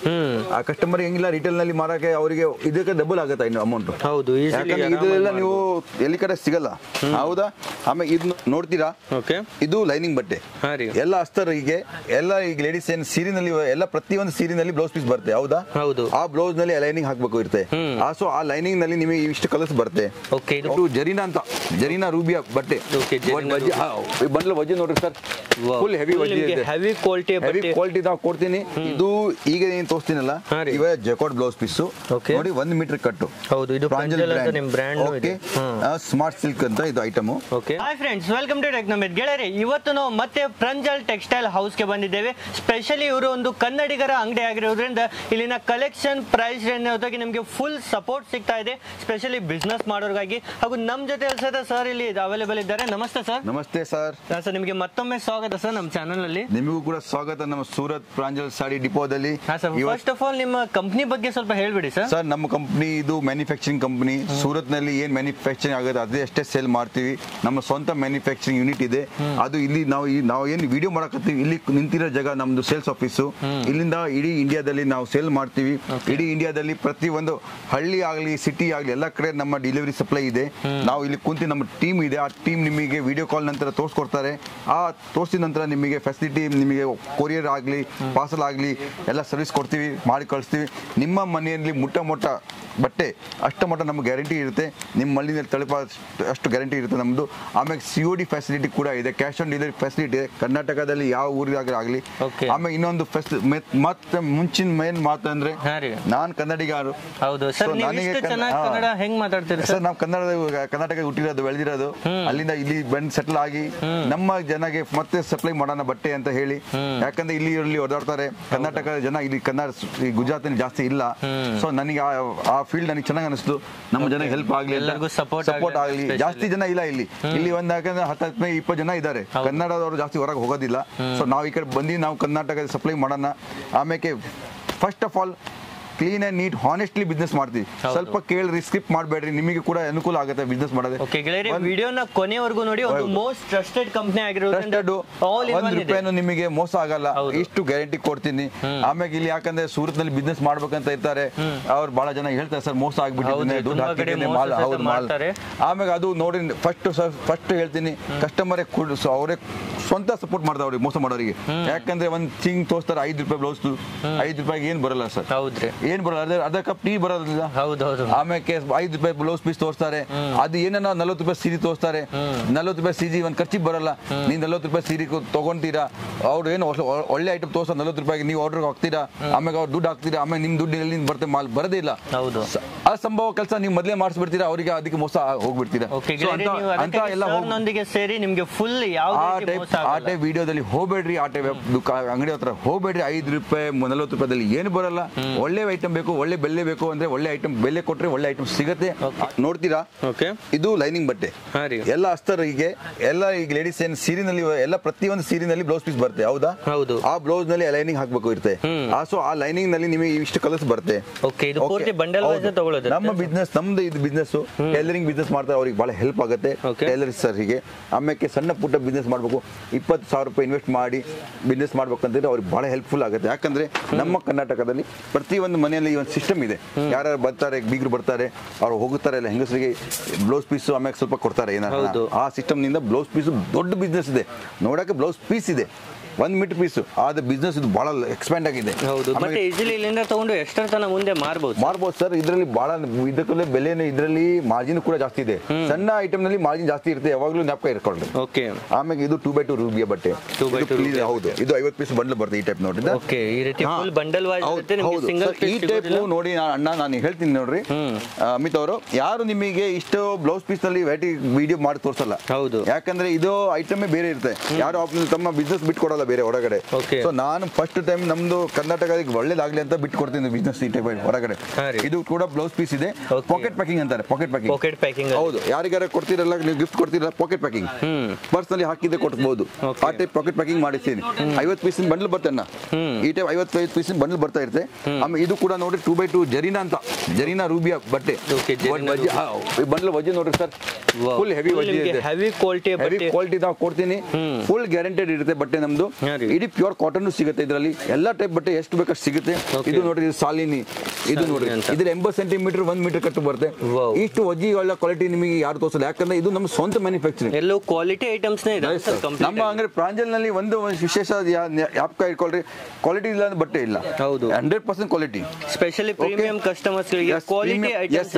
ಹ್ಮ್ ಆ customer ಹೆಂಗಿಲ್ಲ retail ನಲ್ಲಿ ಮಾರಕ್ಕೆ ಅವರಿಗೆ ಇದಕ್ಕೆ ಡಬಲ್ ಆಗುತ್ತೆ ಇನ್ನು ಅಮೌಂಟ್ ಹೌದು ಈಸಿಲಿ ಯಾಕಂದ್ರೆ ಇದೆಲ್ಲ ನೀವು ಎಲ್ಲಿ ಕಡೆ ಸಿಗಲ್ಲ ಹೌದಾ ಆಮೇಲೆ ಇದು ನೋಡ್ತೀರಾ ಓಕೆ ಇದು ಲೈನಿಂಗ್ ಬಟ್ಟೆ ಹಾ ರೀ ಎಲ್ಲ ಅಸ್ತರಿಗೆ ಎಲ್ಲ ಈಗ ಲೇಡೀಸ್ ಏನ್ ಸೀರಿನಲ್ಲಿ ಎಲ್ಲ ಪ್ರತಿಯೊಂದು ಸೀರಿನಲ್ಲಿ ಬ್ಲೌಸ್ ಪೀಸ್ ಬರುತ್ತೆ ಹೌದಾ ಹೌದು ಆ ಬ್ಲೌಸ್ ನಲ್ಲಿ ಲೈನಿಂಗ್ ಹಾಕ್ಬೇಕು ಇರುತ್ತೆ ಆ ಸೊ ಆ ಲೈನಿಂಗ್ ನಲ್ಲಿ ನಿಮಗೆ ಇಷ್ಟು ಕಲರ್ಸ್ ಬರುತ್ತೆ ಓಕೆ ಇದು ಇದು ಜರೀನಾ ಅಂತ ಜರೀನಾ ರೂಬಿಯಾ ಬಟ್ಟೆ Okay, ಜರೀನಾ ಬಂಡ್ಲ ವಜ್ಜೆ ನೋಡ್ರಿ ಸರ್ ಫುಲ್ ಹೆವಿ ವಜ್ಜೆ ಇದೆ ಹೆವಿ ಕ್ವಾಲಿಟಿ ಹೆವಿ ಬಟ್ಟೆ ಕ್ವಾಲಿಟಿ ನಾವು ಕೊಡ್ತೀನಿ ಇದು ಈಗ ಏನ್ ತೋರಿಸ್ತೀನಲ್ಲ ಹಾ ರೀ. ಇವ ಜಕೋಟ್ ಬ್ಲೌಸ್ ಪೀಸ್ Okay. ನೋಡಿ ಒಂದ್ ಮೀಟರ್ ಕಟ್ಟು ಹೌದು ಇದು ಪ್ರಂಜಲ್ ಅಂತ ನಿಮ್ ಬ್ರ್ಯಾಂಡ್ ಇದೆ ಸ್ಮಾರ್ಟ್ ಸಿಲ್ಕ್ ಅಂತ ಇದು item okay hi friends welcome to Technomet ಗೆಳೆಯರೆ ಇವತ್ತು ನಾವು ಮತ್ತೆ ಪ್ರಂಜಲ್ ಟೆಕ್ಸ್ಟೈಲ್ ಹೌಸ್ಗೆ ಬಂದಿದ್ದೇವೆ ಸ್ಪೆಷಲಿ ಇವರು ಒಂದು ಕನ್ನಡಿಗರ ಅಂಗಡಿ ಆಗಿರೋದ್ರಿಂದ ಇಲ್ಲಿನ ಕಲೆಕ್ಷನ್ ಪ್ರೈಸ್ ರೇಂಜ್ ನಿಮಗೆ ಫುಲ್ ಸಪೋರ್ಟ್ ಸಿಗ್ತಾ ಇದೆ ಸ್ಪೆಷಲಿ ಬಿಸ್ನೆಸ್ ಮಾಡೋರ್ಗಾಗಿ ಹಾಗೂ ನಮ್ಮ ಜೊತೆ ಸಹಿತ ಸರ್ ಇಲ್ಲಿ ಅವೈಲೇಬಲ್ ಇದ್ದಾರೆ ನಮಸ್ತೆ ಸರ್ ನಮಸ್ತೆ ಸರ್ ಸರ್ ನಿಮಗೆ ಮತ್ತೊಮ್ಮೆ ಸ್ವಾಗತ ಸರ್ ನಮ್ಮ ಚಾನಲ್ ನಲ್ಲಿ ನಿಮಗೂ ಕೂಡ ಸ್ವಾಗತ ನಮ್ಮ ಸೂರತ್ ಪ್ರಾಂಜಲ್ ಸಾಡಿ ಡಿಪೋದಲ್ಲಿ ಹಾ ಸರ್ ಇವತ್ತು ಫಸ್ಟ್ ಆಫ್ ಆಲ್ ನಿಮ್ಮ ಕಂಪ್ನಿ ಬಗ್ಗೆ ಸ್ವಲ್ಪ ಹೇಳ್ಬಿಡಿ ಸರ್ ಸರ್ ನಮ್ಮ ಕಂಪ್ನಿ ಇದು ಮ್ಯಾನುಫ್ಯಾಕ್ಚರಿಂಗ್ ಕಂಪ್ನಿ ಸೂರತ್ ನಲ್ಲಿ ಏನ್ ಮ್ಯಾನುಫ್ಯಾಕ್ಚರಿಂಗ್ ಆಗುತ್ತೆ ಅದೇ ಅಷ್ಟೇ ಸೇಲ್ ಮಾಡ್ತೀವಿ ನಮ್ಮ ಸ್ವಂತ ಮ್ಯಾನುಫ್ಯಾಕ್ಚರಿಂಗ್ ಯೂನಿಟ್ ಇದೆ ಅದು ಇಲ್ಲಿ ನಾವು ಈ- ನಾವು ಏನ್ ವಿಡಿಯೋ ಮಾಡಕತ್ತೀವಿ ಇಲ್ಲಿ ನಿಂತಿರೋ ಜಾಗ ನಮ್ದು ಸೇಲ್ಸ್ ಆಫೀಸು ಇಲ್ಲಿಂದ ಇಡೀ ಇಂಡಿಯಾದಲ್ಲಿ ನಾವು ಸೇಲ್ ಮಾಡ್ತೀವಿ ಇಡೀ ಇಂಡಿಯಾದಲ್ಲಿ ಪ್ರತಿ ಒಂದು ಹಳ್ಳಿ ಆಗಲಿ ಸಿಟಿ ಆಗಲಿ ಎಲ್ಲ ಕಡೆ ನಮ್ಮ ಡೆಲಿವರಿ ಸಪ್ಲೈ ಇದೆ ನಾವು ಇಲ್ಲಿ ಕುಂತು ನಮ್ಮ ಟೀಮ್ ಇದೆ ಆ ಟೀಮ್ ನಿಮಗೆ ವಿಡಿಯೋ ಕಾಲ್ ನಂತರ ತೋರಿಸ್ಕೊಡ್ತಾರೆ ಆ ತೋರಿಸಿದ ನಂತರ ನಿಮಗೆ ಫೆಸಿಲಿಟಿ ನಿಮಗೆ ಕೊರಿಯರ್ ಆಗಲಿ ಪಾರ್ಸಲ್ ಆಗಲಿ ಎಲ್ಲ ಸರ್ವಿಸ್ ಕೊಡ್ತೀವಿ ಮಾಡಿ ಕಳಿಸ್ತೀವಿ ನಿಮ್ಮ ಮನೆಯಲ್ಲಿ ಮುಟ್ಟ ಮೊಟ್ಟ ಬಟ್ಟೆ ಅಷ್ಟ ಮಟ್ಟ ನಮ್ಗೆ ಗ್ಯಾರಂಟಿ ಇರುತ್ತೆ ನಿಮ್ಮ ಮಣ್ಣಿನಲ್ಲಿ ತಲುಪ ಅಷ್ಟು ಗ್ಯಾರಂಟಿ ಇರುತ್ತೆ ನಮ್ಮದು ಆಮೇಲೆ ಸಿ ಒ ಡಿ ಫೆಸಿಲಿಟಿ ಕೂಡ ಇದೆ ಕ್ಯಾಶ್ ಆನ್ ಡೆಲಿವರಿ ಫೆಸಿಲಿಟಿ ಇದೆ ಕರ್ನಾಟಕದಲ್ಲಿ ಯಾವ ಊರಿಗಾಗಲಿ ಆಗಲಿ Okay. ಆಮೇಲೆ ಇನ್ನೊಂದು ಫೆಸ್ ಮತ್ತೆ ಮುಂಚಿನ ಮೇನ್ ಮಾತು ಅಂದ್ರೆ ಹಾ ರೀ ನಾನು ಕನ್ನಡಿಗಾರು ಹೌದು ಸರ್ So, ನೀವು ನನಗೆ ಇಷ್ಟು ಕನ್ನ- ಚೆನ್ನಾಗಿ ಹಾ. ಕನ್ನಡ ಹೆಂಗ್ ಮಾತಾಡ್ತೀರಿ ಸರ್ ಸರ್ ನಾವು ಕನ್ನಡ ಕರ್ನಾಟಕ ಹುಟ್ಟಿರೋದು ಬೆಳೆದಿರೋದು ಅಲ್ಲಿಂದ ಇಲ್ಲಿ ಬಂದು ಸೆಟಲ್ ಆಗಿ ನಮ್ಮ ಜನಗೆ ಮತ್ತೆ ಸಪ್ಲೈ ಮಾಡೋಣ ಬಟ್ಟೆ ಅಂತ ಹೇಳಿ ಯಾಕಂದ್ರೆ ಇಲ್ಲಿ ಇಲ್ಲಿ ಓಡಾಡ್ತಾರೆ ಕರ್ನಾಟಕ ಜನ ಇಲ್ಲಿ ಕನ್ನಡ ಈ ಗುಜರಾತ್ ಜಾಸ್ತಿ ಇಲ್ಲ ಸೊ ನನಗೆ ಆ- ಆ ಫೀಲ್ಡ್ ನನಗೆ ಚೆನ್ನಾಗಿ ಅನಿಸ್ತು ನಮ್ಮ ಜನ ಹೆಲ್ಪ್ ಆಗ್ಲಿ ಎಲ್ಲರಿಗೂ support ಸಪೋರ್ಟ್ ಆಗ್ಲಿ, ಆಗಲಿ especially. ಜಾಸ್ತಿ ಜನ ಇಲ್ಲ ಇಲ್ಲಿ ಇಲ್ಲಿ ಒಂದ್ ಯಾಕಂದ್ರೆ ಹತ್ತು ಹತ್ತು ಇಪ್ಪತ್ತು ಜನ ಇದ್ದಾರೆ ಕನ್ನಡದವರು ಜಾಸ್ತಿ ಹೊರಗೆ ಹೋಗೋದಿಲ್ಲ ಸೊ ನಾವು ಈ ಕಡೆ ಬಂದು ನಾವು ಕರ್ನಾಟಕ ಸಪ್ಲೈ ಮಾಡೋಣ ಆಮೇಲೆ first of all clean and neat honestly business ಮಾಡ್ತೀವಿ ಸ್ವಲ್ಪ ಕೇಳ್ರಿ ಸ್ಕಿಪ್ ಮಾಡಬೇಡ್ರಿ ನಿಮಗೆ ಕೂಡ ಅನುಕೂಲ ಆಗುತ್ತೆ ಬಿಸ್ನೆಸ್ ಮಾಡೋದೇ ಓಕೆ ಗೆಳೆಯರೆ ವಿಡಿಯೋನ ಕೊನೆವರೆಗೂ ನೋಡಿ ಒಂದು ಮೋಸ್ಟ್ ಟ್ರಸ್ಟೆಡ್ ಕಂಪ್ನಿ ಆಗಿರೋದ್ರಿಂದ ಟ್ರಸ್ಟೆಡ್ ಆಲ್ ಇನ್ ಒಂದ್ ಒನ್ ಇದೆ ರೂಪಾಯಿನೂ ನಿಮಗೆ ಮೋಸ ಆಗಲ್ಲ ಹೌದು. ಇಷ್ಟು ಗ್ಯಾರಂಟಿ ಕೊಡ್ತೀನಿ ಆಮೇಲೆ ಇಲ್ಲಿ ಯಾಕಂದ್ರೆ ಸೂರತ್ ನಲ್ಲಿ ಬಿಸ್ನೆಸ್ ಮಾಡ್ಬೇಕಂತ ಇರ್ತಾರೆ ಅವ್ರು ಬಹಳ ಜನ ಹೇಳ್ತಾರೆ ಸರ್ ಮೋಸ ಆಗ್ಬಿಟ್ಟಿದ್ದೀನಿ ಹೌದ್ರಿ, ದುಡ್ಡು ತುಂಬಾ ಕಡೆ ಹಾಕಿದ್ದೀನಿ ಮೋಸ ಮಾಲ್ ಸಹಿತ ಹೌದು ಮಾಲ್ ಮಾಡ್ತಾರೆ. ಆಮೇಲೆ ಅದು ನೋಡಿ ಫಸ್ಟ್ ಫಸ್ಟ್ ಹೇಳ್ತೀನಿ ಕಸ್ಟಮರೇ ಅವರೇ ಸ್ವಂತ ಸಪೋರ್ಟ್ ಮಾಡ್ತಾರೆ ಅವ್ರಿಗೆ ಮೋಸ ಮಾಡೋರಿಗೆ ಯಾಕಂದ್ರೆ ಒಂದ್ ಥಿಂಗ್ ತೋರಿಸ್ತಾರೆ ಐದು ರೂಪಾಯಿ ಬ್ಲೌಸ್ ಐದು ರೂಪಾಯಿಗೆ ಏನ್ ಬರಲ್ಲ ಸರ್ ಹೌದ್ರಿ ಏನ್ ಬರಲ್ಲ ಅದೇ ಅರ್ಧ ಕಪ್ ಟೀ ಬರೋದಿಲ್ಲ ಹೌದು ಹೌದು ಆಮೇಲೆ ಐದು ರೂಪಾಯಿ ಬ್ಲೌಸ್ ಪೀಸ್ ತೋರಿಸ್ತಾರೆ ಅದು ಏನನ್ನ ನಲ್ವತ್ತು ರೂಪಾಯಿ ಸೀರೆ ತೋರಿಸ್ತಾರೆ ನಲ್ವತ್ತು ರೂಪಾಯಿ ಸೀಜಿ ಒಂದ್ ಖರ್ಚಿಗೆ ಬರಲ್ಲ ನೀವು ನಲ್ವತ್ತು ರೂಪಾಯಿ ಸೀರೆ ಕೊ- ತಗೊಂತೀರಾ ಅವ್ರು ಏನು ಹೊಸ- ಒಳ್ಳೆ ಐಟಮ್ ತೋರ್ಸ ನಲ್ವತ್ತು ರೂಪಾಯಿಗೆ ನೀವು ಆರ್ಡರ್ ಹಾಕ್ತೀರಾ ಆಮೇಲೆ ಅವ್ರು ದುಡ್ಡು ಹಾಕ್ತೀರಾ ಆಮೇಲೆ ನಿಮ್ ದುಡ್ಡು ಎಲ್ಲಿ ಬರುತ್ತೆ ಮಾಲ್ ಬರೋದೇ ಇಲ್ಲ ಹೌದು ಸ- ಅಸಂಭವ ಕೆಲಸ ನೀವು ಮೊದಲೇ ಮಾಡಿಸ್ಬಿಡ್ತೀರಾ ಅವರಿಗೆ ಅದಕ್ಕೆ ಮೋಸ ಹೋಗ್ಬಿಡ್ತೀರಾ ಓಕೆ So ಅಂತ- ನೀವು ಅಂತ ಎಲ್ಲ ಹೋಗ್- ನೊಂದಿಗೆ ಸೇರಿ ನಿಮ್ಗೆ ಫುಲ್ ಯಾವ ಆ ರೀತಿ ಟೈಪ್ ಮೋಸ ಆ ಆಗಲ್ಲ. ಟೈಪ್ ವಿಡಿಯೋದಲ್ಲಿ ಹೋಗ್ಬೇಡ್ರಿ ಆ ಟೈಪ್ ಅಂಗಡಿ ಹತ್ರ ಹೋಗ್ಬೇಡ್ರಿ ಐದು ರೂಪಾಯಿ ನಲ್ವತ್ತು ರೂಪಾಯಿದಲ್ಲಿ ಏನು ಬರಲ್ಲ ಒಳ್ಳೆ ಐಟಮ್ ಬೇಕು ಒಳ್ಳೆ ಬೆಲೆ ಬೇಕು ಅಂದ್ರೆ ಒಳ್ಳೆ ಐಟಮ್ ಬೆಲೆ ಕೊಟ್ರೆ ಒಳ್ಳೆ ಐಟಮ್ ಸಿಗುತ್ತೆ ನೋಡ್ತೀರಾ ಓಕೆ ಇದು ಲೈನಿಂಗ್ ಬಟ್ಟೆ ಹಾ ರೀ ಎಲ್ಲ ಅಸ್ತರಿಗೆ ಎಲ್ಲ ಈಗ ಲೇಡೀಸ್ ಏನ್ ಸೀರಿನಲ್ಲಿ ಎಲ್ಲ ಪ್ರತಿಯೊಂದು ಸೀರಿನಲ್ಲಿ ಬ್ಲೌಸ್ ಪೀಸ್ ಬರುತ್ತೆ ಹೌದಾ ಹೌದು ಆ ಬ್ಲೌಸ್ ನಲ್ಲಿ ಲೈನಿಂಗ್ ಹಾಕ್ಬೇಕು ಇರುತ್ತೆ ಆ ಸೊ ಆ ಲೈನಿಂಗ್ ನಲ್ಲಿ ನಿಮಗೆ ಇಷ್ಟು ಕಲರ್ಸ್ ಬರುತ್ತೆ ಓಕೆ ಇದು Okay. ಪೂರ್ತಿ ಬಂಡಲ್ ವೈಸ್ ಹೌದು. ತಗೊಳ್ಳೋದು ನಮ್ಮ ಬಿಸ್ನೆಸ್ ನಮ್ದು ಇದು ಬಿಸ್ನೆಸ್ ಟೈಲರಿಂಗ್ ಬಿಸ್ನೆಸ್ ಮಾಡ್ತಾರೆ ಅವ್ರಿಗೆ ಬಹಳ ಹೆಲ್ಪ್ ಆಗುತ್ತೆ Okay. ಟೈಲರ್ ಸರ್ ಹೀಗೆ ಆಮೇಲೆ ಸಣ್ಣ ಪುಟ್ಟ ಬಿಸ್ನೆಸ್ ಮಾಡಬೇಕು ಇಪ್ಪತ್ತು ಸಾವಿರ ರೂಪಾಯಿ ಇನ್ವೆಸ್ಟ್ ಮಾಡಿ ಬಿಸ್ನೆಸ್ ಮಾಡ್ಬೇಕಂತಂದ್ರೆ ಅವ್ರಿಗೆ ಬಹಳ ಹೆಲ್ಪ್ಫುಲ್ ಆಗುತ್ತೆ ಯಾಕಂದ್ರೆ ನಮ್ಮ ಕರ್ನಾಟಕದಲ್ಲಿ ಪ್ರತಿಯೊಂದು ಮನೆಯಲ್ಲಿ ಈ ಒಂದು ಸಿಸ್ಟಮ್ ಇದೆ ಯಾರ್ಯಾರು ಬರ್ತಾರೆ ಬೀಗರು ಬರ್ತಾರೆ ಅವ್ರು ಹೋಗುತ್ತಾರೆ ಎಲ್ಲ ಹೆಂಗಸರಿಗೆ ಬ್ಲೌಸ್ ಪೀಸ್ ಆಮೇಲೆ ಸ್ವಲ್ಪ ಕೊಡ್ತಾರೆ ಏನಾರ ಹೌದು. ಆ ಸಿಸ್ಟಮ್ ನಿಂದ ಬ್ಲೌಸ್ ಪೀಸ್ ದೊಡ್ಡ ಬಿಸ್ನೆಸ್ ಇದೆ ನೋಡಕ್ಕೆ ಬ್ಲೌಸ್ ಪೀಸ್ ಇದೆ ಒಂದ್ ಮೀಟರ್ ಪೀಸ್ ಆದ ಬಿಸ್ನೆಸ್ ಇದು ಬಹಳ ಎಕ್ಸ್ಪ್ಯಾಂಡ್ ಆಗಿದೆ ಹೌದು ಆಮೇಲೆ ಬಟ್ ಈಸಿಲಿ ಇಲ್ಲಿಂದ ತಗೊಂಡು ಎಷ್ಟರ ತನ ಮುಂದೆ ಮಾರ್ಬೋದು ಮಾರ್ಬೋದು ಸರ್ ಇದರಲ್ಲಿ ಬಹಳ ಇದಕ್ಕಲ್ಲೇ ಬೆಲೆನು ಇದರಲ್ಲಿ ಮಾರ್ಜಿನ್ ಕೂಡ ಜಾಸ್ತಿ ಇದೆ ಸಣ್ಣ ಐಟಮ್ ನಲ್ಲಿ ಮಾರ್ಜಿನ್ ಜಾಸ್ತಿ ಇರುತ್ತೆ ಯಾವಾಗಲೂ ಜ್ಞಾಪಕ ಇಟ್ಕೊಳ್ಳಿ ಓಕೆ ಆಮೇಲೆ ಇದು ಟೂ ಬೈ ಟೂ ರೂಬಿಯ ಬಟ್ಟೆ Two by ಇದು two please- ಹೌದು ಇದು ಐವತ್ತು ಪೀಸ್ ಬಂಡ್ಲ್ ಬರುತ್ತೆ ಈ ಟೈಪ್ ನೋಡ್ರಿ ಓಕೆ ಈ ರೀತಿ ಹಾ. ಫುಲ್ ಬಂಡಲ್ ವೈಸ್ ಹೌದು, ಇರುತ್ತೆ ನಿಮಗೆ ಹೌದು. ಸಿಂಗಲ್ ಸರ್, ಈ ಟೈಪ್ ನೋಡಿ ನಾ- ಅಣ್ಣ ನಾನು ಹೇಳ್ತೀನಿ ನೋಡ್ರಿ ಆ, ಅಮಿತ್ ಅವರು ಯಾರು ನಿಮಗೆ ಇಷ್ಟು ಬ್ಲೌಸ್ ಪೀಸ್ ನಲ್ಲಿ ವೆರೈಟಿ ವಿಡಿಯೋ ಮಾಡಿ ತೋರಿಸಲ್ಲ ಹೌದು ಯಾಕಂದ್ರೆ ಇದು ಐಟಮೇ ಬೇರೆ ಇರುತ್ತೆ ಯಾರು ಆಪ್- ತಮ್ಮ ಬಿಸ್ನೆಸ್ ಬಿಟ್ಕೊಡಲ್ಲ ಬೇರೆ ಹೊರಗಡೆ Okay. ಸೊ ನಾನು ಫಸ್ಟ್ ಟೈಮ್ ನಮ್ದು ಕರ್ನಾಟಕಕ್ಕೆ ಒಳ್ಳೇದಾಗ್ಲಿ ಅಂತ ಬಿಟ್ಟು ಕೊಡ್ತೀನಿ ಬಿಸ್ನೆಸ್ ಈ ಟೈಪ್ ಹೊರಗಡೆ ಹಾ ರೀ. ಇದು ಕೂಡ ಬ್ಲೌಸ್ ಪೀಸ್ ಇದೆ Okay. ಪಾಕೆಟ್ ಪ್ಯಾಕಿಂಗ್ ಅಂತಾರೆ ಪಾಕೆಟ್ ಪ್ಯಾಕಿಂಗ್ ಪಾಕೆಟ್ ಪ್ಯಾಕಿಂಗ್ ಹೌದು ಯಾರಿಗಾರ ಕೊಡ್ತೀರಲ್ಲ ನೀವು ಗಿಫ್ಟ್ ಕೊಡ್ತೀರಲ್ಲ ಪಾಕೆಟ್ ಪ್ಯಾಕಿಂಗ್ ಹ್ಮ್ ಪರ್ಸ್ ನಲ್ಲಿ ಹಾಕಿದ್ದೆ ಕೊಡ್ಬೋದು Okay. ಆ ಟೈಪ್ ಪಾಕೆಟ್ ಪ್ಯಾಕಿಂಗ್ ಮಾಡಿಸ್ತೀನಿ ಐವತ್ತು ಪೀಸಿನ ಬಂಡ್ಲ್ ಬರ್ತೇನೆ ಈ ಟೈಪ್ ಐವತ್ತೈದು ಪೀಸಿನ ಬಂಡ್ಲ್ ಬರ್ತಾ ಇರುತ್ತೆ ಆಮೇಲೆ ಇದು ಕೂಡ ನೋಡಿ ಟೂ ಬೈ ಟೂ ಜರೀನಾ ಅಂತ ಜರೀನಾ ರೂಬಿಯಾ ಬಟ್ಟೆ Okay, ಜರೀನಾ ಬಂಡ್ಲ್ ವಜ್ಜೆ ನೋಡ್ರಿ ಸರ್ ಫುಲ್ ಹೆವಿ ನಿಮಗೆ ಹೆವಿ ಕ್ವಾಲಿಟಿ ಹೆವಿ ಬಟ್ಟೆ ಕ್ವಾಲಿಟಿ ನಾವು ಕೊಡ್ತೀನಿ ಫುಲ್ ಗ್ಯಾರಂಟೆಡ್ ಇರುತ್ತೆ ಬಟ್ಟೆ ನಮ್ದು ಹಾ ರೀ. ಇಡೀ ಪ್ಯೂರ್ ಕಾಟನ್ ಸಿಗುತ್ತೆ ಇದರಲ್ಲಿ ಎಲ್ಲಾ ಟೈಪ್ ಬಟ್ಟೆ ಎಷ್ಟು ಬೇಕಷ್ಟು ಸಿಗುತ್ತೆ Okay. ಇದು ನೋಡ್ರಿ ಇದು ಸಾಲಿನಿ ಇದು ನೋಡ್ರಿ ಅಂತ. ಇದ್ರ ಎಂಬತ್ತು ಸೆಂಟಿಮೀಟರ್ ಒಂದ್ ಮೀಟರ್ ಕಟ್ಟು ಬರುತ್ತೆ Wow. ಇಷ್ಟು ಒಜ್ಜಿ ಒಳ್ಳೆ ಕ್ವಾಲಿಟಿ ನಿಮಗೆ ಯಾರು ತೋರಿಸಲ್ಲ ಯಾಕಂದ್ರೆ ಇದು ನಮ್ಮ ಸ್ವಂತ ಮ್ಯಾನುಫ್ಯಾಕ್ಚರಿಂಗ್ ಎಲ್ಲೋ ಕ್ವಾಲಿಟಿ ಐಟಮ್ಸ್ ಇದೆ ನಮ್ಮ ಅಂಗಡಿ ಪ್ರಾಂಜಲ್ ನಲ್ಲಿ ಒಂದು ಒಂದು ವಿಶೇಷ ಯಾಪ್ಕ ಇಟ್ಕೊಳ್ರಿ ಕ್ವಾಲಿಟಿ ಇಲ್ಲ ಅಂದ್ರೆ ಬಟ್ಟೆ ಇಲ್ಲ ಹೌದು. Hundred percent quality specially premium customers ಗಳಿಗೆ ಕ್ವಾಲಿಟಿ ಐಟಮ್ಸ್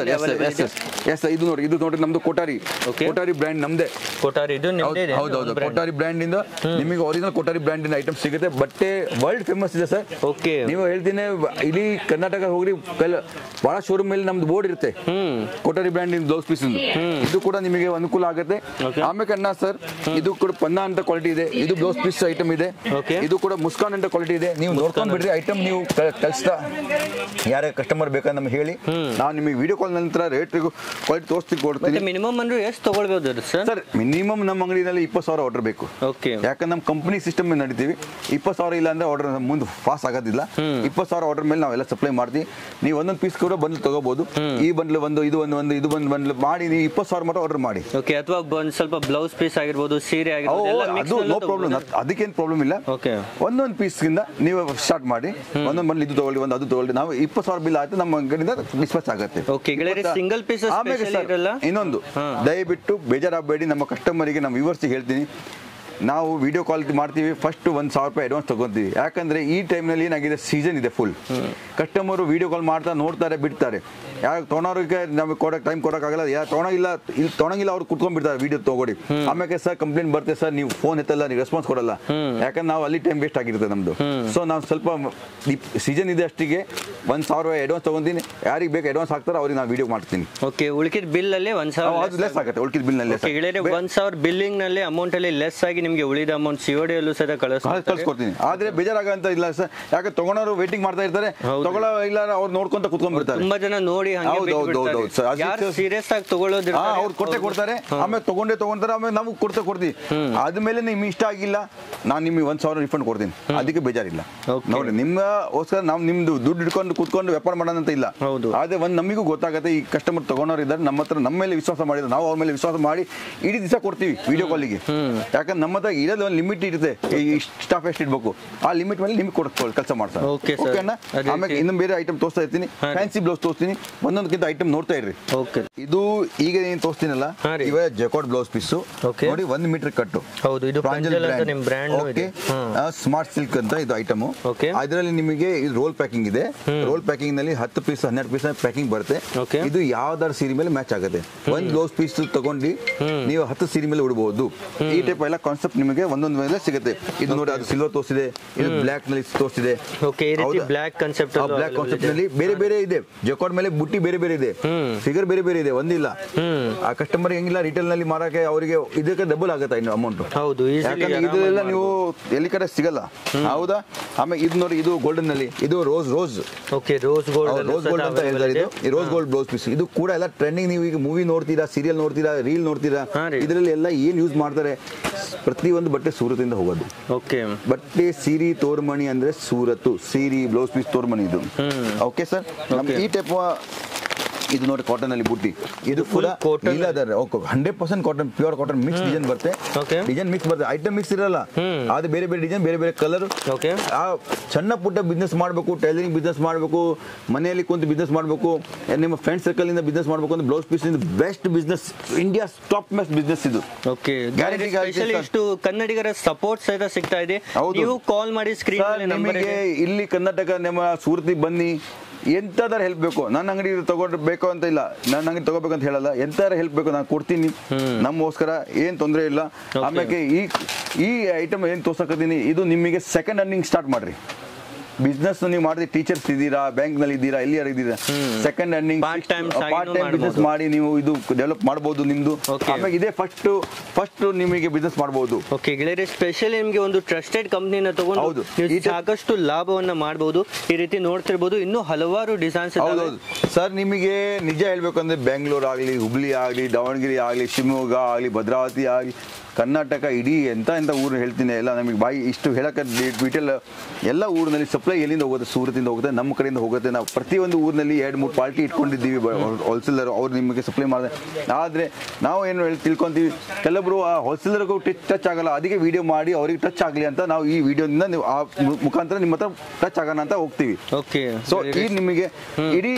ಎಸ್ ಇದು ನೋಡಿ ಇದು ನೋಡಿ ನಮ್ದು ಕೋಟಾರಿ Okay. ಕೋಟಾರಿ ಬ್ರ್ಯಾಂಡ್ ನಮ್ದೇ ಕೊಟ್ಟಾರಿ ಇದು ನಿಮ್ದೇ ಇದೆ ಹೌದೌದು ಕೋಟಾರಿ ಬ್ರ್ಯಾಂಡ್ ಇಂದ ನಿಮಗೆ ಒರಿಜಿನಲ್ ಕೋಟಾರಿ ಬ್ರ್ಯಾಂಡ್ ಇಂದ ಐಟಮ್ ಸಿಗುತ್ತೆ ಬಟ್ಟೆ ವರ್ಲ್ಡ್ ಫೇಮಸ್ ಇದೆ ಸರ್ ಓಕೆ ನೀವು ಹೇಳ್ತೀನಿ ಇಡೀ ಕರ್ನಾಟಕ ಹೋಗ್ರಿ ಕಲ್ ಬಹಳ ಶೋರೂಮ್ ಮೇಲೆ ನಮ್ದು ಬೋರ್ಡ್ ಇರುತ್ತೆ ಹ್ಮ್ Kothari brand in blouse piece ಇದು ಕೂಡ ನಿಮಗೆ ಅನುಕೂಲ ಆಗುತ್ತೆ Okay. ಆಮೇಲೆ ಅಣ್ಣ ಸರ್ ಇದು ಕೂಡ ಪನ್ನ ಅಂತ ಕ್ವಾಲಿಟಿ ಇದೆ ಇದು ಬ್ಲೌಸ್ ಪೀಸ್ ಐಟಮ್ ಇದೆ Okay. ಇದು ಕೂಡ ಮುಸ್ಕಾನ್ ಅಂತ ಕ್ವಾಲಿಟಿ ಇದೆ ನೀವು ನೋಡ್ಕೊಂಡ್ ಬಿಡ್ರಿ ಐಟಮ್ ನೀವು ಕಳಿಸ್ತಾ ಯಾರೇ ಕಸ್ಟಮರ್ ಬೇಕಾದ್ರೆ ನಮ್ಗೆ ಹೇಳಿ ನಾವು ನಿಮಗೆ ವಿಡಿಯೋ ಕಾಲ್ ನಂತರ ರೇಟ್ ಕ್ವಾಲಿಟಿ ತೋರಿಸ್ತಿ ಮತ್ತೆ ಕೊಡ್ತೀನಿ ಮಿನಿಮಮ್ ಅಂದ್ರೆ ಎಷ್ಟು ತಗೊಳ್ಬೋದು ಸರ್ ಸರ್ ಮಿನಿಮಮ್ ನಮ್ಮ ಅಂಗಡಿನಲ್ಲಿ ಇಪ್ಪತ್ತು ಸಾವಿರ ಆರ್ಡರ್ ಬೇಕು ಓಕೆ ಯಾಕಂದ್ರೆ ನಮ್ಮ ಕಂಪನಿ ಸಿಸ್ಟಮ್ ನಡಿತೀವಿ ಇಪ್ಪತ್ತು ಸಾವಿರ ಇಲ್ಲ ಅಂದ್ರೆ ಆರ್ಡರ್ ಮುಂದೆ ಪಾಸ್ ಆಗೋದಿಲ್ಲ ಇಪ್ಪತ್ತು ಸಾವಿರ ಆರ್ಡರ್ ಮೇಲೆ ನಾವೆಲ್ಲ ಸಪ್ಲೈ ಮಾಡ್ತೀವಿ ನೀವು ಒಂದೊಂದು ಪೀಸ್ ಕೂಡ ಬಂದು ತಗೋಬಹುದು ಈ ಬಂಡ್ಲು ಒಂದು ಇದು ಒಂದು ಒಂದು ಇದು ಒಂದು ಬಂಡ್ಲು ಮಾಡಿ ನೀವು ಇಪ್ಪತ್ತು ಸಾವಿರ ಮಾತ್ರ ಆರ್ಡರ್ ಮಾಡಿ ಓಕೆ ಅಥವಾ ಒಂದ್ ಸ್ವಲ್ಪ ಬ್ಲೌಸ್ ಪೀಸ್ ಆಗಿರ್ಬೋದು ಸೀರೆ ಅವು ಆಗಿರ್ಬೋದು ಎಲ್ಲ mix ಅದು ನಲ್ಲೂ ನೋ ಪ್ರಾಬ್ಲಮ್ ತಗೊಳ್ಬೋದು. ಅದಕ್ಕೇನು ಪ್ರಾಬ್ಲಮ್ ಇಲ್ಲ ಓಕೆ ಒಂದೊಂದು ಪೀಸ್ಗಿಂದ ನೀವು ಸ್ಟಾರ್ಟ್ ಮಾಡಿ ಒಂದೊಂದು ಬಂಡ್ಲು ಇದು ತಗೊಳ್ಳಿ ಒಂದು ಅದು ತಗೊಳ್ಳಿ ನಾವು ಇಪ್ಪತ್ತು ಸಾವಿರ ಬಿಲ್ ಆಯ್ತು ನಮ್ಮ ಅಂಗಡಿಯಿಂದ ಡಿಸ್ಪೆಚ್ ಆಗುತ್ತೆ ಓಕೆ ಗೆಳೆಯರೆ ಇಪ್ಪತ್ತ- ಸಿಂಗಲ್ ಪೀಸ್ ಆಮೇಲೆ ಸ್ಪೆಷಲ್ ಸರ್, ಇರಲ್ಲ ಇನ್ನೊಂದು ಹಾ. ದಯವಿಟ್ಟು ಬೇಜಾರಾಗಬೇಡಿ ನಮ್ಮ ಕಸ್ಟಮರಿಗೆ ನಮ್ಮ ವ್ಯೂವರ್ಸ್ಗೆ ಹೇಳ್ತೀನಿ ನಾವು ವಿಡಿಯೋ ಕಾಲ್ ಮಾಡ್ತೀವಿ ಫಸ್ಟ್ ಒಂದು ಸಾವಿರ ರೂಪಾಯಿ ಅಡ್ವಾನ್ಸ್ ತಗೊಂತೀವಿ ಯಾಕಂದ್ರೆ ಈ ಟೈಮ್ನಲ್ಲಿ ಏನಾಗಿದೆ ಸೀಸನ್ ಇದೆ ಫುಲ್ ಕಸ್ಟಮರು ವಿಡಿಯೋ ಕಾಲ್ ಮಾಡ್ತಾ ನೋಡ್ತಾರೆ ಬಿಡ್ತಾರೆ ಯಾರು ತೊಗೊಳೋರಿಗೆ ನಮಗೆ ಕೊಡೋಕೆ ಟೈಮ್ ಕೊಡೋಕ್ಕಾಗಲ್ಲ ಯಾರು ತೊಗೊಳಂಗಿಲ್ಲ ಇಲ್ಲಿ ತೊಗೊಳಂಗಿಲ್ಲ ಅವ್ರು ಕುತ್ಕೊಂಡ್ಬಿಡ್ತಾರೆ ವಿಡಿಯೋ ತಗೊಡಿ ಆಮೇಲೆ ಸರ್ ಕಂಪ್ಲೇಂಟ್ ಬರುತ್ತೆ ಸರ್ ನೀವು ಫೋನ್ ಎತ್ತಲ್ಲ ನೀವು ರೆಸ್ಪಾನ್ಸ್ ಕೊಡಲ್ಲ ಯಾಕಂದ್ರೆ ನಾವು ಅಲ್ಲಿ ಟೈಮ್ ವೇಸ್ಟ್ ಆಗಿರುತ್ತೆ ನಮ್ದು ಸೊ ನಾವು ಸ್ವಲ್ಪ ಸೀಸನ್ ಇದೆ ಅಷ್ಟಿಗೆ ಒಂದು ಸಾವಿರ ರೂಪಾಯಿ ಅಡ್ವಾನ್ಸ್ ತಗೊಂತೀನಿ ಯಾರಿಗೆ ಬೇಕು ಅಡ್ವಾನ್ಸ್ ಹಾಕ್ತಾರೆ ಅವ್ರಿಗೆ ನಾನು ವಿಡಿಯೋ ಮಾಡ್ತೀನಿ ಓಕೆ ಉಳಿಕಿದ ಬಿಲ್ ಅಲ್ಲಿ ಒಂದ್ ಅದು ಸಾವಿರ ಲೆಸ್ ಆಗುತ್ತೆ ಉಳ್ಕಿದ ಬಿಲ್ನಲ್ಲಿ ಓಕೆ ಗೆಳೆಯರೆ ಒಂದ್ ಸಾವಿರ ಬಿಲ್ಲಿಂಗ್ ನಲ್ಲಿ ಅಮೌಂಟ್ ಅಲ್ಲಿ ಲೆಸ್ ಆಗಿ ನಿಮ್ಗೆ ಉಳಿದ ಅಮೌಂಟ್ ಸಿಒಡಿ ಅಲ್ಲೂ ಸಹ ಕಳಿಸ್ತಾರೆ ಕಳ್ಸ್ಕೊಡ್ತೀನಿ ಆದ್ರೆ ಬೇಜಾರಾಗಂತ ಇಲ್ಲ ಸರ್ ಯಾಕೆ ತಗೊಳೋರು ವೇಟಿಂಗ್ ಮಾಡ್ತಾ ಇರ್ತಾರೆ ಹೌದು. ತಗೊಳ್ಳೋ ಇಲ್ಲ ಅವ್ರು ನೋಡ್ಕೊಂತ ಕುತ್ಕೊಂಡ್ಬಿಡ್ತಾರೆ ತುಂಬಾ ಜನ ನೋಡಿ ಹಂಗೆ ಹೌದು, ಹೌದು, ಹೌದು, ಹೌದು, sir. ಅದಕ್ಕೆ ಯಾರು sir- ಸೀರಿಯಸ್ ಆಗಿ ತಗೊಳ್ಳೋದು ಹಾ ಅವ್ರು ಕೊಟ್ಟೆ ಕೊಡ್ತಾರೆ ಆಮೇಲೆ ತಗೊಂಡೇ ತಗೊಂತಾರೆ ಆಮೇಲೆ ನಮಗೆ ಕೊಡ್ತಾ ಕೊಡ್ತೀವಿ ಆದ್ಮೇಲೆ ನಿಮ್ಗೆ ಇಷ್ಟ ಆಗಿಲ್ಲ ನಾನು ನಿಮಗೆ ಒಂದ್ ಸಾವಿರ ರಿಫಂಡ್ ಕೊಡ್ತೀನಿ ಅದಕ್ಕೆ ಬೇಜಾರಿಲ್ಲ Okay. ನೋಡಿ ನಿಮ್ಗೋಸ್ಕರ ನಾವು ನಿಮ್ದು ದುಡ್ಡು ಹಿಡ್ಕೊಂಡು ಕುತ್ಕೊಂಡು ವ್ಯಾಪಾರ ಮಾಡೋಣ ಅಂತ ಇಲ್ಲ ಹೌದು. ಆದ್ರೆ ಒಂದ್ ನಮಗೂ ಗೊತ್ತಾಗುತ್ತೆ ಈ ಕಸ್ಟಮರ್ ತಗೊಂಡವ್ರು ಇದ್ದಾರೆ ನಮ್ಮ ಹತ್ರ ನಮ್ಮ ಮೇಲೆ ವಿಶ್ವಾಸ ಮಾಡಿದ್ರೆ ನಾವು ಅವ್ರ ಮೇಲೆ ವಿಶ್ವಾಸ ಮಾಡಿ ಇಡೀ ದಿವಸ ಕೊಡ್ತೀವಿ ವಿಡಿಯೋ ಕಾಲಿಗೆ ಯಾಕಂದ್ರೆ ನಮ್ಮ ಹತ್ರ ಇರೋದು ಒಂದು ಲಿಮಿಟ್ ಇರುತ್ತೆ ಸ್ಟಾಫ್ ಎಷ್ಟು ಇಡ್ಬೇಕು ಆ ಲಿಮಿಟ್ ಮೇಲೆ ನಿಮ್ಗೆ ಕೊಡ್ಕೊಳ್ಳಿ ಕೆಲಸ ಮಾಡ್ತಾರೆ Okay, sir. ಓಕೆನಾ ಅದೇ ಆಮೇಲೆ ರೀತಿ- ಇನ್ನೊಂದು ಬೇರೆ ಐಟಮ್ ತೋರಿಸ್ತಾ ಇರ್ತೀನಿ ಹಾ ರೀ. ಫ್ಯಾನ್ಸಿ ಬ್ಲೌಸ್ ತೋರಿಸ್ತೀನಿ ಒಂದೊಂದಕ್ಕಿಂತ ಐಟಮ್ ನೋಡ್ತಾ ಇರ್ರಿ ಓಕೆ ಇದು ಈಗ ಏನ್ ತೋರಿಸ್ತೀನಲ್ಲ ಹಾ ರೀ. ಇವ ಜಕಾಟ್ ಬ್ಲೌಸ್ ಪೀಸು Okay. ನೋಡಿ ಒಂದ್ ಮೀಟರ್ ಕಟ್ಟು ಹೌದು ಇದು ಪ್ರಂಜಲ್ ಅಂತ ನಿಮ್ ಬ್ರ್ಯಾಂಡ್ ಇದೆ ಹ್ಮ್. ಸ್ಮಾರ್ಟ್ ಸಿಲ್ಕ್ ಅಂತ ಇದು ಐಟಮ್ Okay. ಅದರಲ್ಲಿ ನಿಮಗೆ ಇದು ರೋಲ್ ಪ್ಯಾಕಿಂಗ್ ಇದೆ ರೋಲ್ ಪ್ಯಾಕಿಂಗ್ ನಲ್ಲಿ ಹತ್ತು ಪೀಸ್ ಹನ್ನೆರಡು ಪೀಸ್ ಪ್ಯಾಕಿಂಗ್ ಬರುತ್ತೆ Okay. ಇದು ಯಾವ್ದಾದ್ರು ಸೀರೆ ಮೇಲೆ ಮ್ಯಾಚ್ ಆಗುತ್ತೆ ಒಂದ್ ಬ್ಲೌಸ್ ಪೀಸ್ ತಗೊಂಡು ನೀವು ಹತ್ತು ಸೀರೆ ಮೇಲೆ ಉಡ್ಬೋದು ಈ ಟೈಪ್ ಎಲ್ಲ ಕಾನ್ಸೆಪ್ಟ್ ನಿಮಗೆ ಒಂದೊಂದು ಮೇಲೆ ಸಿಗುತ್ತೆ ಇದು ನೋಡಿ ಅದು ಸಿಲ್ವರ್ ತೋರಿಸಿದೆ ಇದು ಬ್ಲಾಕ್ ನಲ್ಲಿ ತೋರಿಸಿದೆ ಓಕೆ ಈ ರೀತಿ ಬ್ಲಾಕ್ ಕಾನ್ಸೆಪ್ಟ್ ಬ್ಲಾಕ್ ಕಾನ್ಸೆಪ್ಟ್ ನಲ್ಲಿ ಬೇರೆ ಬೇರೆ ಇದೆ ಜಕಾಟ್ ಮೇಲೆ ಬುಟ್ಟಿ ಬೇರೆ ಬೇರೆ ಇದೆ ಫಿಗರ್ ಬೇರೆ ಬೇರೆ ಇದೆ ಒಂದಿಲ್ಲ ಆ ಕಸ್ಟಮರ್ ಹೆಂಗಿಲ್ಲ ರಿಟೇಲ್ ನಲ್ಲಿ ಮಾರಕ್ಕೆ ಅವರಿಗೆ ಇದಕ್ಕೆ ಡಬಲ್ ಆಗುತ್ತೆ ಇನ್ನು ಅಮೌಂಟ್ ಹೌದು easily ಯಾಕಂದ್ರೆ ಆರಾಮಾಗಿ ಇದೆಲ್ಲ ನೀವು ಎಲ್ಲಿ ಕಡೆ ಸಿಗಲ್ಲ ಹೌದಾ ಆಮೇಲೆ ಇದು ನೋಡಿ ಇದು ಗೋಲ್ಡನ್ ನಲ್ಲಿ ಇದು rose rose okay rose gold rose gold ಅಂತ ಹೇಳ್ತಾರೆ ಇದು ಈ ರೋಸ್ ಗೋಲ್ಡ್ ಬ್ಲೌಸ್ ಪೀಸ್ ಇದು ಕೂಡ ಎಲ್ಲ ಟ್ರೆಂಡಿಂಗ್ ನೀವು ಈಗ ಮೂವಿ ನೋಡ್ತೀರಾ ಸೀರಿಯಲ್ ನೋಡ್ತೀರಾ ರೀಲ್ ನೋಡ್ತೀರಾ ಹಾ ರೀ. ಇದರಲ್ಲಿ ಎಲ್ಲ ಏನ್ ಯೂಸ್ ಮಾಡ್ತಾರೆ ಪ್ರತಿಯೊಂದು ಬಟ್ಟೆ ಸೂರತಿಂದ ಹೋಗೋದು ಓಕೆ ಬಟ್ಟೆ ಸೀರಿ ತೋರ್ಮಣಿ ಅಂದ್ರೆ ಸೂರತ್ತು ಸೀರಿ ಬ್ಲೌಸ್ ಪೀಸ್ ತೋರ್ಮಣಿ ಇದು ಓಕೆ ಸರ್ ನಮ್ಗೆ ಈ ಟೈಪ್ ಇದು ನೋಡಿ ಕಾಟನ್ ಅಲ್ಲಿ ಬುಟ್ಟಿ ಇದು full ಕೂಡ cotton ಇಲ್ಲದರ okay hundred percent cotton pure cotton mix design ಬರುತ್ತೆ Okay. ಡಿಸೈನ್ ಮಿಕ್ಸ್ ಬರುತ್ತೆ ಐಟಮ್ ಮಿಕ್ಸ್ ಇರಲ್ಲ ಅದು ಬೇರೆ ಬೇರೆ ಡಿಸೈನ್ ಬೇರೆ ಬೇರೆ ಕಲರ್ ಓಕೆ ಆ ಸಣ್ಣ ಪುಟ್ಟ ಬಿಸ್ನೆಸ್ ಮಾಡಬೇಕು ಟೈಲರಿಂಗ್ ಬಿಸ್ನೆಸ್ ಮಾಡಬೇಕು ಮನೆಯಲ್ಲಿ ಕುಂತು ಬಿಸ್ನೆಸ್ ಮಾಡಬೇಕು ನಿಮ್ಮ ಫ್ರೆಂಡ್ ಸರ್ಕಲ್ ಇಂದ ಬಿಸ್ನೆಸ್ ಮಾಡಬೇಕು ಅಂದ್ರೆ blouse piece best business India top best business ಇದು okay Guarantee guarantee specially sir. ಇಷ್ಟು ಕನ್ನಡಿಗರ ಸಪೋರ್ಟ್ ಸಹಿತ ಸಿಗ್ತಾ ಇದೆ ಹೌದು. ನೀವು ಕಾಲ್ ಮಾಡಿ ಸ್ಕ್ರೀನ್ ಸರ್, ನಂಬರ್ ನಿಮಗೆ ಇಲ್ಲಿ ಕರ್ನಾಟಕ ನಮ್ಮ ಸೂರತಿಗೆ ಬನ್ನಿ ಎಂತಾದ್ರ ಹೆಲ್ಪ್ ಬೇಕು ನನ್ನ ಅಂಗಡಿ ತಗೊಂಡ್ ಬೇಕು ಅಂತ ಇಲ್ಲ ನನ್ನ ಅಂಗಡಿ ತಗೋಬೇಕು ಅಂತ ಹೇಳಲ್ಲ ಎಂತಾರ ಹೆಲ್ಪ್ ಬೇಕು ನಾನು ಕೊಡ್ತೀನಿ ನಮಗೋಸ್ಕರ ಏನ್ ತೊಂದರೆ ಇಲ್ಲ ಆಮೇಲೆ ಈ ಈ ಐಟಮ್ ಏನ್ ತೋರ್ಸಕತ್ತೀನಿ ಇದು ನಿಮಗೆ ಸೆಕೆಂಡ್ ಅರ್ನಿಂಗ್ ಸ್ಟಾರ್ಟ್ ಮಾಡ್ರಿ ಬಿಸ್ನೆಸ್ ನೀವು ಮಾಡಿದ್ರೆ ಟೀಚರ್ಸ್ ಇದ್ದೀರಾ ಬ್ಯಾಂಕ್ ನಲ್ಲಿ ಇದ್ದೀರಾ ಎಲ್ಲಿ ಇದ್ದೀರಾ second earning Part time part ಸಾಗಿನೂ ಟೈಮ್ ಬಿಸ್ನೆಸ್ ಮಾಡ್ಬೋದು. ಮಾಡಿ ನೀವು ಇದು ಡೆವಲಪ್ ಮಾಡಬಹುದು ನಿಮ್ದು Okay. ಆಮೇಲೆ ಇದೇ ಫಸ್ಟ್ ಫಸ್ಟ್ ನಿಮಗೆ ಬಿಸ್ನೆಸ್ ಮಾಡಬಹುದು ಓಕೆ ಗೆಳೆಯರೆ ಸ್ಪೆಷಲಿ ನಿಮಗೆ ಒಂದು ಟ್ರಸ್ಟೆಡ್ ಕಂಪ್ನಿನ ತಗೊಂಡು ಹೌದು. ನೀವು ಈ type- ಸಾಕಷ್ಟು ಲಾಭವನ್ನ ಮಾಡಬಹುದು ಈ ರೀತಿ ನೋಡ್ತಿರ್ಬೋದು ಇನ್ನೂ ಹಲವಾರು ಡಿಸೈನ್ಸ್ ಹೌದೌದು ಸರ್ ನಿಮಗೆ ನಿಜ ಹೇಳ್ಬೇಕಂದ್ರೆ ಬೆಂಗಳೂರು ಆಗಲಿ ಹುಬ್ಳಿ ಆಗಲಿ ದಾವಣಗೆರೆ ಆಗಲಿ ಶಿವಮೊಗ್ಗ ಆಗಲಿ ಭದ್ರಾವತಿ ಆಗಲಿ ಕರ್ನಾಟಕ ಇಡೀ ಎಂತ ಎಂತ ಊರು ಹೇಳ್ತೀನಿ ಎಲ್ಲ ನಮಗೆ ಬಾಯಿ ಇಷ್ಟು ಹೇಳಕ್ಕೆ ಡೀಟೇಲ್ ಎಲ್ಲ ಊರಿನಲ್ಲಿ ಸಪ್ಲೈ ಎಲ್ಲಿಂದ ಹೋಗುತ್ತೆ ಸೂರತಿಂದ ಹೋಗುತ್ತೆ ನಮ್ಮ ಕಡೆಯಿಂದ ಹೋಗುತ್ತೆ ನಾವು ಪ್ರತಿಯೊಂದು ಊರಿನಲ್ಲಿ ಎರಡು ಮೂರು ಪಾರ್ಟಿ ಇಟ್ಕೊಂಡಿದ್ದೀವಿ ಹೋಲ್ಸೇಲರ್ ಅವ್ರು ನಿಮಗೆ ಸಪ್ಲೈ ಮಾಡಿದೆ ಆದರೆ ನಾವು ಏನು ಹೇಳಿ ತಿಳ್ಕೊಂತೀವಿ ಕೆಲವೊಬ್ರು ಆ ಹೋಲ್ಸೇಲರ್ಗೂ ಟಚ್ ಆಗಲ್ಲ ಅದಕ್ಕೆ ವಿಡಿಯೋ ಮಾಡಿ ಅವ್ರಿಗೆ ಟಚ್ ಆಗಲಿ ಅಂತ ನಾವು ಈ ವಿಡಿಯೋದಿಂದ ನೀವು ಆ ಮು- ಮುಖಾಂತರ ನಿಮ್ಮ ಹತ್ರ ಟಚ್ ಆಗೋಣ ಅಂತ ಹೋಗ್ತೀವಿ ಓಕೆ ಸೊ ಈ ನಿಮಗೆ ಇಡೀ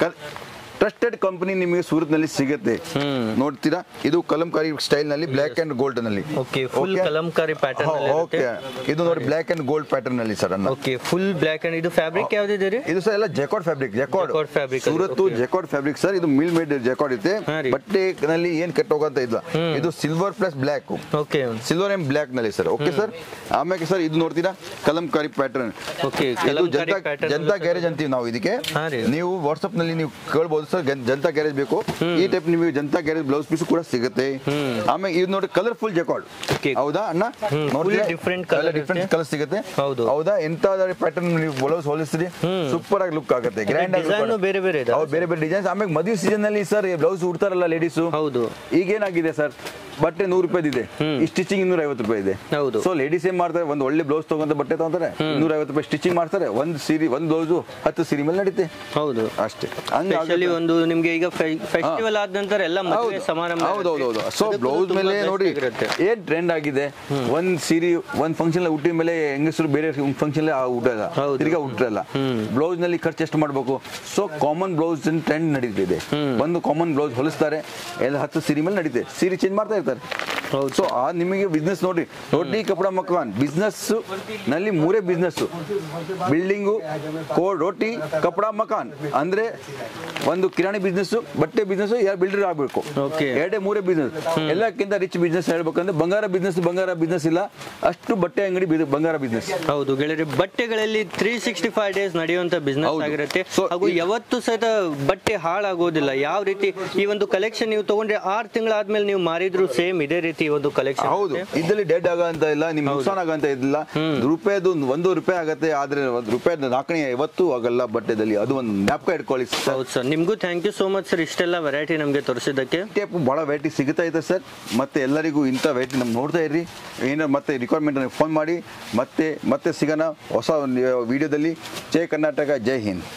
ಟ್ರಸ್ಟೆಡ್ ಕಂಪನಿ ನಿಮಗೆ ಸೂರತ್ನಲ್ಲಿ ಸಿಗುತ್ತೆ ನೋಡ್ತೀರಾ ಇದು ಕಲಂಕಾರಿ ಸ್ಟೈಲ್ ನಲ್ಲಿ ಬ್ಲ್ಯಾಕ್ ಅಂಡ್ ಗೋಲ್ಡ್ ನಲ್ಲಿ okay full Okay. Kalamkari pattern okay ಇದು ನೋಡಿ ಬ್ಲ್ಯಾಕ್ ಅಂಡ್ ಗೋಲ್ಡ್ ಪ್ಯಾಟರ್ನ್ ನಲ್ಲಿ ಸರ್ ಅನ್ನ ಓಕೆ ಫುಲ್ ಬ್ಲ್ಯಾಕ್ ಅಂಡ್ ಇದು ಫ್ಯಾಬ್ರಿಕ್ ಯಾವ್ದಿದೆ ರೀ ಇದು ಸರ್ ಎಲ್ಲ jacquard fabric jacquard Jacquard fabric ಅಲ್ಲಿ, Surat okay. Jacquard fabric sir ಇದು ಮಿಲ್ ಮೇಡ್ ಜೆಕಾರ್ಡ್ ಇದೆ ಹಾ ರೀ. ಬಟ್ಟೆ ನಲ್ಲಿ ಏನ್ ಕೆಟ್ಟ ಹೋಗಂತ ಇಲ್ಲ ಇದು silver plus black okay silver and black ನಲ್ಲಿ ಸರ್ ಓಕೆ ಸರ್ ಆಮೇಲೆ ಸರ್ ಇದು ನೋಡ್ತೀರಾ ಕಲಂಕಾರಿ ಪ್ಯಾಟರ್ನ್ ಓಕೆ ಇದು ಕಲಂಕಾರಿ ಜನತಾ ಪ್ಯಾಟರ್ನ್ ಜನತಾ ಗ್ಯಾರೇಜ್ ಅಂತೀವಿ ನಾವು ಇದಕ್ಕೆ ಹಾ ರೀ. ನೀವು ವಾಟ್ಸ್ಆಪ್ ನಲ್ಲಿ ನೀವು ಕೇಳ್ಬೋದು ಸರ್ ಜನತಾ ಗ್ಯಾರೇಜ್ ಬೇಕು ಈ ಟೈಪ್ ನಿಮಗೆ ಜನತಾ ಗ್ಯಾರೇಜ್ ಬ್ಲೌಸ್ ಪೀಸ್ ಕೂಡ ಸಿಗುತ್ತೆ ಆಮೇಲೆ ಇದು ನೋಡಿ ಕಲರ್ಫುಲ್ ಜೆಕಾರ್ಡ್ Okay. ಹೌದಾ ಅಣ್ಣ ಹ್ಮ್, full different colour ಡಿಫ್ರೆಂಟ್ ಇರುತ್ತೆ. ಕಲರ್ ಸಿಗುತ್ತೆ ಹೌದು. ಹೌದಾ ಎಂತ ಪ್ಯಾಟರ್ನ್ ನೀವು ಬ್ಲೌಸ್ ಹೋಲಿಸ್ತೀರಿ ಸೂಪರ್ ಆಗಿ ಲುಕ್ ಆಗುತ್ತೆ ಗ್ರ್ಯಾಂಡ್ ಆಗಿ ಡಿಸೈನ್ ಬೇರೆ ಬೇರೆ ಇದೆ ಹೌದು ಬೇರೆ ಬೇರೆ ಡಿಸೈನ್ಸ್ ಆಮೇಲೆ ಮದುವೆ ಸೀಸನ್ ನಲ್ಲಿ ಸರ್ ಬ್ಲೌಸ್ ಉಡ್ತಾರಲ್ಲ ಲೇಡೀಸು ಹೌದು ಈಗೇನಾಗಿದೆ ಸರ್ ಬಟ್ಟೆ ನೂರು ರೂಪಾಯಿ ಇದೆ ಈ ಸ್ಟಿಚಿಂಗ್ ಇನ್ನೂರ ಐವತ್ತು ರೂಪಾಯಿ ಇದೆ ಹೌದು. ಸೊ ಲೇಡೀಸ್ ಏನ್ ಮಾಡ್ತಾರೆ ಒಂದು ಒಳ್ಳೆ ಬ್ಲೌಸ್ ತಗೊಂತ ಬಟ್ಟೆ ತಗೊಂತಾರೆ ಇನ್ನೂರ ಐವತ್ತು ರೂಪಾಯಿ ಸ್ಟಿಚಿಂಗ್ ಮಾಡ್ತಾರೆ ಒಂದು ಸೀರೆ ಒಂದು ಬ್ಲೌಸು ಹತ್ತು ಸೀರೆ ಮೇಲೆ ನಡೀತೆ ಹೌದು ಅಷ್ಟೇ ಸ್ಪೆಷಲಿ ಒಂದು ನಿಮ್ಗೆ ಈಗ ಫೆಸ್ಟಿವಲ್ ಆದ ನಂತರ ಎಲ್ಲ ಮದುವೆ ಸಮಾರಂಭ ಹೌದೌದು ಸೊ ಅದಕ್ಕೂ ಬ್ಲೌಸ್ ತುಂಬಾ ಮೇಲೆ best ನೋಡಿ ಆಗಿರುತ್ತೆ. ಏನ್ ಟ್ರೆಂಡ್ ಆಗಿದೆ ಒಂದ್ ಸೀರೆ ಒಂದ್ ಫಂಕ್ಷನ್ ಹುಟ್ಟಿದ ಮೇಲೆ ಹೆಂಗಸರು ಬೇರೆ ಫಂಕ್ಷನ್ ಉಟ್ಟಲ್ಲ ಹೌದು. ತಿರ್ಗಾ ಉಟ್ಟಲ್ಲ ಬ್ಲೌಸ್ ನಲ್ಲಿ ಖರ್ಚು ಎಷ್ಟು ಮಾಡ್ಬೇಕು ಸೊ ಕಾಮನ್ ಬ್ಲೌಸ್ ಟ್ರೆಂಡ್ ನಡೀತಿದೆ ಒಂದು ಕಾಮನ್ ಬ್ಲೌಸ್ ಹೊಲಿಸ್ತಾರೆ ಎಲ್ಲ ಹತ್ತು ಸೀರೆ ಮೇಲೆ ನಡೀತೆ ಸೀರೆ ಚೇಂಜ್ ಮಾಡ್ತಾ ಇರ್ತಾರೆ ಹೌದು. ಸೊ ಆ ನಿಮಗೆ ಬಿಸ್ನೆಸ್ ನೋಡಿ ರೋಟಿ ಕಪಡ ಮಕಾನ್ ಬಿಸ್ನೆಸ್ ನಲ್ಲಿ ಮೂರೇ ಬಿಸ್ನೆಸ್ ಬಿಲ್ಡಿಂಗು ಕೋ ರೋಟಿ ಕಪಡ ಮಕಾನ್ ಅಂದ್ರೆ ಒಂದು ಕಿರಾಣಿ ಬಿಸ್ನೆಸ್ ಬಟ್ಟೆ ಬಿಸ್ನೆಸ್ ಯಾರು ಬಿಲ್ಡರ್ ಆಗ್ಬೇಕು Okay. ಎರಡೇ ಮೂರೇ ಬಿಸ್ನೆಸ್ ಎಲ್ಲಕ್ಕಿಂತ ರಿಚ್ ಬಿಸ್ನೆಸ್ ಹೇಳ್ಬೇಕಂದ್ರೆ ಬಂಗಾರ ಬಿಸ್ನೆಸ್ ಬಂಗಾರ ಬಿಸ್ನೆಸ್ ಇಲ್ಲ ಅಷ್ಟು ಬಟ್ಟೆ ಅಂಗಡಿ ಬಿ- ಬಂಗಾರ ಬಿಸ್ನೆಸ್ ಹೌದು ಗೆಳೆಯರಿ ಬಟ್ಟೆಗಳಲ್ಲಿ ತ್ರೀ ಸಿಕ್ಸ್ಟಿ ಫೈವ್ ಡೇಸ್ ನಡೆಯುವಂತ ಬಿಸ್ನೆಸ್ ಹೌದು. ಆಗಿರುತ್ತೆ So, ಹಾಗೂ ಈ- ಯಾವತ್ತು ಸಹಿತ ಬಟ್ಟೆ ಹಾಳಾಗೋದಿಲ್ಲ ಯಾವ ರೀತಿ ಈ ಒಂದು ಕಲೆಕ್ಷನ್ ನೀವು ತಗೊಂಡ್ರೆ ಆರು ತಿಂಗಳಾದ್ಮೇಲೆ ನೀವು ಮಾರಿದ್ರು ಸೇಮ್ ಇದೇ ರೀತಿ ಈ ಒಂದು ಕಲೆಕ್ಷನ್ ಹೌದು ಇದ್ರಲ್ಲಿ ಡೆಡ್ ಆಗಂತ ಇಲ್ಲ ನಿಮ್ ನುಕ್ಸಾನ್ ಆಗಂತ ಇಲ್ಲ ರೂಪಾಯಿದು ಒಂದು ರೂಪಾಯಿ ಆಗತ್ತೆ ಆದ್ರೆ ಒಂದು ರೂಪಾಯಿ ನಾಲ್ಕನೇ ಯಾವತ್ತೂ ಆಗಲ್ಲ ಬಟ್ಟೆದಲ್ಲಿ ಅದು ಒಂದು ಜ್ಞಾಪಕ ಇಟ್ಕೊಳ್ಳಿ ಸರ್ ಹೌದು ಸರ್ ನಿಮಗೂ thank you so much sir ಇಷ್ಟೆಲ್ಲ ವೆರೈಟಿ ನಮಗೆ ತೋರಿಸಿದ್ದಕ್ಕೆ ಟೇಪ್ ಬಹಳ ವೆರೈಟಿ ಸಿಗ್ತಾ ಇದೆ ಸರ್ ಮತ್ತೆ ಎಲ್ಲರಿಗೂ ಇಂಥ ವೆರೈಟಿ ನಮ್ಗೆ ನೋಡ್ತಾ ಇರ್ರಿ ಏನಾರು ಮತ್ತೆ ರಿಕ್ವೈರ್ಮೆಂಟ್ ಫೋನ್ ಮಾಡಿ ಮತ್ತೆ ಮತ್ತೆ ಸಿಗೋಣ ಹೊಸ ವಿಡಿಯೋದಲ್ಲಿ ಜೈ ಕರ್ನಾಟಕ ಜೈ ಹಿಂದ್